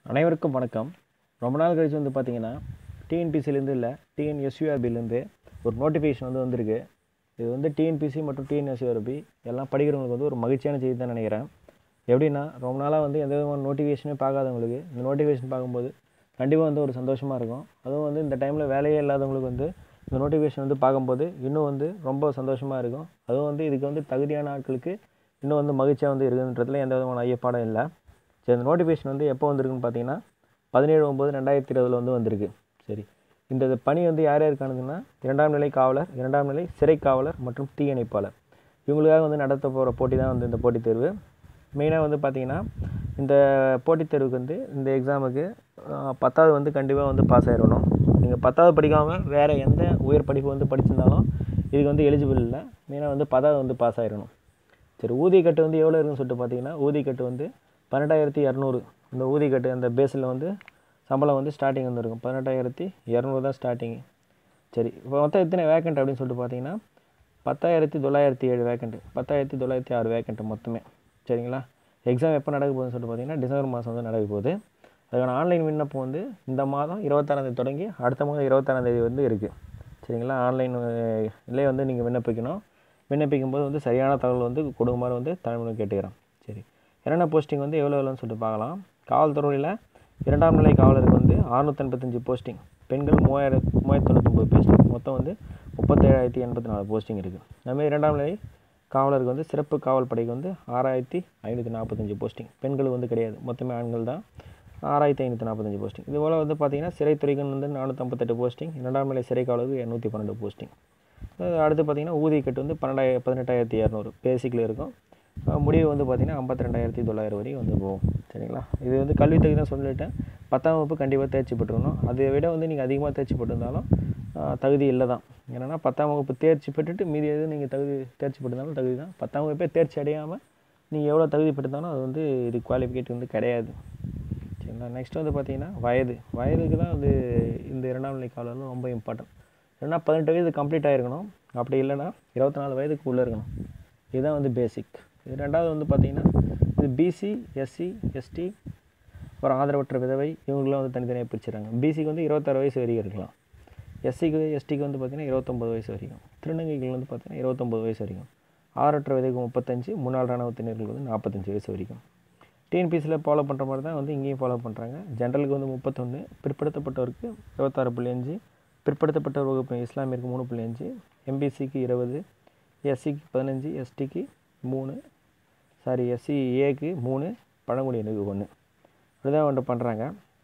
அனைவருக்கும் வணக்கம் ரொம்ப நாள் கழிச்சு வந்து பார்த்தீங்கன்னா டிஎன்பிசிலேருந்து இல்லை டிஎன்எஸ்யூஆர்பிலேருந்து ஒரு நோட்டிஃபிகேஷன் வந்து வந்திருக்கு இது வந்து டிஎன்பிசி மற்றும் டிஎன்எஸ்யூஆர்பி எல்லாம் படிக்கிறவங்களுக்கு வந்து ஒரு மகிழ்ச்சியான செய்தி தான் நினைக்கிறேன் எப்படின்னா ரொம்ப நாளாக வந்து எந்த விதமான நோட்டிஃபிகேஷனே பார்க்காதவங்களுக்கு இந்த நோட்டிஃபிகேஷன் பார்க்கும்போது கண்டிப்பாக வந்து ஒரு சந்தோஷமாக இருக்கும் அதுவும் வந்து இந்த டைமில் வேலையே இல்லாதவங்களுக்கு வந்து இந்த நோட்டிஃபிகேஷன் வந்து பார்க்கும்போது இன்னும் வந்து ரொம்ப சந்தோஷமாக இருக்கும் அதுவும் வந்து இதுக்கு வந்து தகுதியான ஆட்களுக்கு இன்னும் வந்து மகிழ்ச்சியாக வந்து இருக்குன்றதுல எந்த விதமான ஐயப்பாடும் இல்லை சரி இந்த நோட்டிஃபிகேஷன் வந்து எப்போ வந்திருக்குன்னு பார்த்தீங்கன்னா பதினேழு ஒம்பது ரெண்டாயிரத்தி இருபதில் வந்து வந்திருக்கு சரி இந்த பணி வந்து யார் யாருக்கானதுன்னா இரண்டாம் நிலை காவலர் இரண்டாம் நிலை சிறை காவலர் மற்றும் தீயணைப்பாளர் இவங்களுக்காக வந்து நடத்த போகிற போட்டி தான் வந்து இந்த போட்டித் தேர்வு மெயினாக வந்து பார்த்தீங்கன்னா இந்த போட்டித் தேர்வுக்கு வந்து இந்த எக்ஸாமுக்கு பத்தாவது வந்து கண்டிப்பாக வந்து பாஸ் ஆயிடணும் நீங்கள் பத்தாவது படிக்காமல் வேறு எந்த உயர் படிப்பு வந்து படிச்சிருந்தாலும் இதுக்கு வந்து எலிஜிபிள் இல்லை மெயினாக வந்து பத்தாவது வந்து பாஸ் ஆயிடணும் சரி ஊதியக்கட்டு வந்து எவ்வளோ இருக்குன்னு சொல்லிட்டு பார்த்தீங்கன்னா ஊதியக்கட்டு வந்து பன்னெண்டாயிரத்தி இரநூறு இந்த ஊதியக்கட்டு அந்த பேஸில் வந்து சம்பளம் வந்து ஸ்டார்டிங் வந்து இருக்கும் பதினெட்டாயிரத்தி இரநூறு தான் ஸ்டார்டிங்கு சரி இப்போ மொத்தம் எத்தனை வேக்கண்ட் அப்படின்னு சொல்லிட்டு பார்த்தீங்கன்னா பத்தாயிரத்தி தொள்ளாயிரத்தி ஏழு வேக்கண்ட்டு பத்தாயிரத்தி தொள்ளாயிரத்தி ஆறு வேக்கண்ட்டு மொத்தமே சரிங்களா எக்ஸாம் எப்போ நடக்க போகுதுன்னு சொல்லிட்டு பார்த்தீங்கன்னா டிசம்பர் மாதம் வந்து நடக்க போகுது அதுக்கான ஆன்லைன் விண்ணப்பம் வந்து இந்த மாதம் இருபத்தாறாந்தேதி தொடங்கி அடுத்த மாதம் இருபத்தாறாந்தேதி வந்து இருக்குது சரிங்களா ஆன்லைன் இல்லே வந்து நீங்கள் விண்ணப்பிக்கணும் விண்ணப்பிக்கும் போது வந்து சரியான தகவல் வந்து கொடுக்குமாறு வந்து தலைமுறை கேட்டுக்கிறேன் சரி என்னென்ன போஸ்டிங் வந்து எவ்வளோ எவ்வளோன்னு சொல்லிட்டு பார்க்கலாம் காவல்துறையில் இரண்டாம் நிலை காவலருக்கு வந்து அறுநூத்தெண்பத்தஞ்சு போஸ்டிங் பெண்கள் மூவாயிரம் மூவாயிரத்தி தொண்ணூத்தொம்பது போஸ்டிங் மொத்தம் வந்து முப்பத்தேழாயிரத்தி எண்பத்தி நாலு போஸ்டிங் இருக்குது அதுமாதிரி இரண்டாம் நிலை காவலருக்கு வந்து சிறப்பு காவல் படைக்கு வந்து ஆறாயிரத்தி ஐநூற்றி நாற்பத்தஞ்சு போஸ்டிங் பெண்கள் வந்து கிடையாது மொத்தமே ஆண்கள் தான் ஆறாயிரத்தி ஐநூற்றி நாற்பத்தஞ்சு போஸ்டிங் இது போல் வந்து பார்த்தீங்கன்னா சிறைத்துறைக்கு வந்து நானூற்றம்பத்தெட்டு போஸ்டிங் இரண்டாம் நிலை சிறை காவலருக்கு இரநூத்தி பன்னெண்டு போஸ்டிங் அடுத்து பார்த்தீங்கன்னா ஊதியக்கட்டு வந்து பன்னெண்டாயிரம் பதினெட்டாயிரத்தி இரநூறு பேசிக்கில் இருக்கும் முடிவு வந்து பார்த்திங்கன்னா ஐம்பத்தி ரெண்டாயிரத்தி தொள்ளாயிரம் வரைக்கும் வந்து போகும் சரிங்களா இது வந்து கல்வி தகுதி தான் சொல்லிட்டேன் பத்தாம் வகுப்பு கண்டிப்பாக தேர்ச்சி பெற்றுக்கணும் அதை விட வந்து நீங்கள் அதிகமாக தேர்ச்சி பெற்றிருந்தாலும் தகுதி இல்லை தான் என்னென்னா பத்தாம் வகுப்பு தேர்ச்சி பெற்றுட்டு மீதி எது நீங்கள் தகுதி தேர்ச்சி பெற்றிருந்தாலும் தகுதி தான் பத்தாம் வகுப்பே தேர்ச்சி அடையாமல் நீங்கள் எவ்வளோ தகுதி பெற்றிருந்தாலும் அது வந்து இது குவாலிஃபிகேட் வந்து கிடையாது சரிங்களா நெக்ஸ்ட் வந்து பார்த்தீங்கன்னா வயது வயதுக்கு தான் வந்து இந்த இரண்டாம் நிலை காலம் ரொம்ப இம்பார்ட்டன்ட் ஏன்னா பதினெட்டு வயது கம்ப்ளீட் ஆகிருக்கணும் அப்படி இல்லைன்னா இருபத்தி நாலு வயதுக்கு உள்ளே இருக்கணும் இதுதான் வந்து பேசிக் இது ரெண்டாவது வந்து பார்த்திங்கன்னா இது பிசி எஸ்சி எஸ்டி அப்புறம் ஆதரவற்ற விதவை இவங்களாம் வந்து தனித்தனியாக பிரிச்சுறாங்க பிசிக்கு வந்து இருபத்தாறு வயசு வரைக்கும் இருக்கலாம் எஸ்சிக்கு எஸ்டிக்கு வந்து பார்த்திங்கன்னா இருபத்தொம்பது வயசு வரைக்கும் திருநங்கைகள் வந்து பார்த்திங்கன்னா இருபத்தொம்பது வயசு வரைக்கும் ஆறற்ற விதைக்கு முப்பத்தஞ்சு முன்னாள் இராணுவத்தினர்கள் வந்து நாற்பத்தஞ்சு வயசு வரைக்கும் டிஎன்பிசியில் ஃபாலோ பண்ணுற மாதிரி தான் வந்து இங்கேயும் ஃபாலோ பண்ணுறாங்க ஜென்ரலுக்கு வந்து முப்பத்தொன்று பிற்படுத்தப்பட்டவருக்கு இருபத்தாறு புள்ளி அஞ்சு பிற்படுத்தப்பட்ட வகுப்பு இஸ்லாமியருக்கு மூணு புள்ளி அஞ்சு எம்பிசிக்கு இருபது எஸ்சிக்கு பதினஞ்சு எஸ்டிக்கு மூணு சாரி எஸ்சி ஏக்கு மூணு பழங்குடியினருக்கு ஒன்று இப்படிதான் வந்துட்டு பண்ணுறாங்க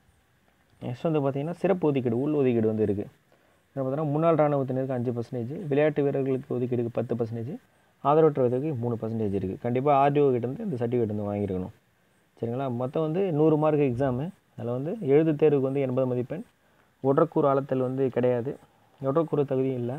நெக்ஸ்ட் வந்து பார்த்திங்கன்னா சிறப்பு ஒதுக்கீடு உள் ஒதுக்கீடு வந்து இருக்குது என்ன பார்த்தீங்கன்னா முன்னாள் இராணுவத்தினருக்கு அஞ்சு பர்சன்டேஜ் விளையாட்டு வீரர்களுக்கு ஒதுக்கீடுக்கு பத்து பர்சன்டேஜ் ஆதரவற்றவர்களுக்கு மூணு பர்சன்டேஜ் இருக்குது கண்டிப்பாக ஆர்டிஓ கிட்டேருந்து இந்த சர்டிஃபிகேட் வந்து வாங்கியிருக்கணும் சரிங்களா மொத்தம் வந்து நூறு மார்க் எக்ஸாமு அதில் வந்து எழுது தேர்வுக்கு வந்து எண்பது மதிப்பெண் உடற்கூறு ஆழத்தல் வந்து கிடையாது உடற்கூறு தகுதியும் இல்லை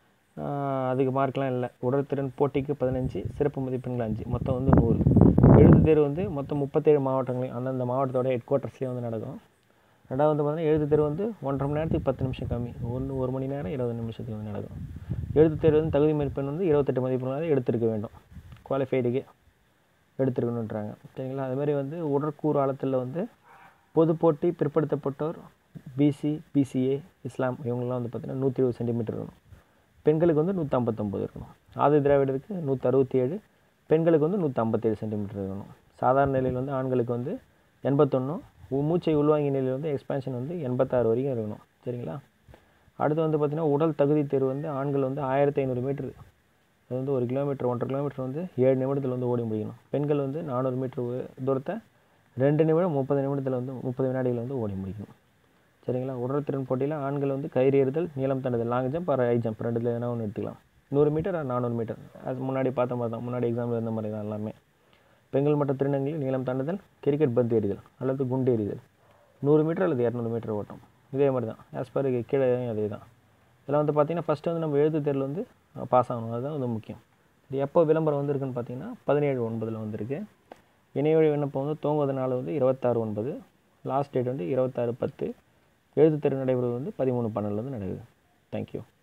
அதுக்கு மார்க்லாம் இல்லை உடற்திறன் போட்டிக்கு பதினஞ்சு சிறப்பு மதிப்பெண்கள் அஞ்சு மொத்தம் வந்து நூறு எழுத்து தேர்வு வந்து மொத்தம் முப்பத்தேழு மாவட்டங்களையும் அந்தந்த மாவட்டத்தோட ஹெட் குவார்ட்டர்ஸ்லேயே வந்து நடக்கும் ரெண்டாவது வந்து பார்த்தீங்கன்னா எழுத்து தேர்வு வந்து ஒன்றரை மணி நேரத்துக்கு பத்து நிமிஷம் கம்மி ஒன்று ஒரு மணி நேரம் இருபது நிமிஷத்துக்கு வந்து நடக்கும் எழுத்து தேர்வு வந்து தகுதி மதிப்பெண் வந்து இருபத்தெட்டு மதிப்பெண்ணாவது எடுத்திருக்க வேண்டும் குவாலிஃபைடுக்கு எடுத்துருக்கணுன்றாங்க சரிங்களா அதுமாதிரி வந்து உடற்கூறு ஆழத்தில் வந்து பொது போட்டி பிற்படுத்தப்பட்டோர் பிசி பிசிஏ இஸ்லாம் இவங்கெல்லாம் வந்து பார்த்திங்கன்னா நூற்றி இருபது சென்டிமீட்டர் இருக்கணும் பெண்களுக்கு வந்து நூற்றி ஐம்பத்தொம்பது இருக்கணும் ஆதி திராவிடருக்கு நூற்றி அறுபத்தி ஏழு பெண்களுக்கு வந்து நூற்றி ஐம்பத்தேழு சென்டிமீட்டர் இருக்கணும் சாதாரண நிலையில் வந்து ஆண்களுக்கு வந்து எண்பத்தொன்னும் மூச்சை உள்வாங்கிய நிலையில் வந்து எக்ஸ்பேன்ஷன் வந்து எண்பத்தாறு வரைக்கும் இருக்கணும் சரிங்களா அடுத்து வந்து பார்த்திங்கன்னா உடல் தகுதி தேர்வு வந்து ஆண்கள் வந்து ஆயிரத்தி ஐநூறு மீட்ரு அது வந்து ஒரு கிலோமீட்டர் ஒன்றரை கிலோமீட்டர் வந்து ஏழு நிமிடத்தில் வந்து ஓடி முடிக்கணும் பெண்கள் வந்து நானூறு மீட்டர் தூரத்தை ரெண்டு நிமிடம் முப்பது நிமிடத்தில் வந்து முப்பது வினாடிகள் வந்து ஓடி முடிக்கணும் சரிங்களா உடற்திறன் போட்டியில் ஆண்கள் வந்து கயிறு எறிதல் நீளம் தாண்டுதல் long jump or high jump ரெண்டுல எதனா ஒன்று எடுத்துக்கலாம் நூறு மீட்டர் நானூறு மீட்டர் அது முன்னாடி பார்த்த மாதிரி தான் முன்னாடி எக்ஸாமில் இருந்த மாதிரி தான் எல்லாமே பெண்கள் மற்றும் திருநங்கையில் நீளம் தாண்டுதல் கிரிக்கெட் பந்து எறிதல் அல்லது குண்டு எறிதல் நூறு மீட்டர் அல்லது இரநூறு மீட்டர் ஓட்டம் இதே மாதிரி தான் ஆஸ் பர் கீழே அதே தான் இதில் வந்து பார்த்திங்கன்னா ஃபஸ்ட்டு வந்து நம்ம எழுத்து தேர்வில் வந்து பாஸ் ஆகணும் அதுதான் வந்து முக்கியம் இது எப்போ விளம்பரம் வந்திருக்குன்னு பார்த்தீங்கன்னா பதினேழு ஒன்பதில் வந்திருக்கு இணையவழி விண்ணப்பம் வந்து துவங்குவது நாள் வந்து இருபத்தாறு ஒன்பது லாஸ்ட் டேட் வந்து இருபத்தாறு பத்து எழுத்து தேர்வு நடைபெறுவது வந்து பதிமூணு பன்னெண்டுலேருந்து நடக்குது தேங்க்யூ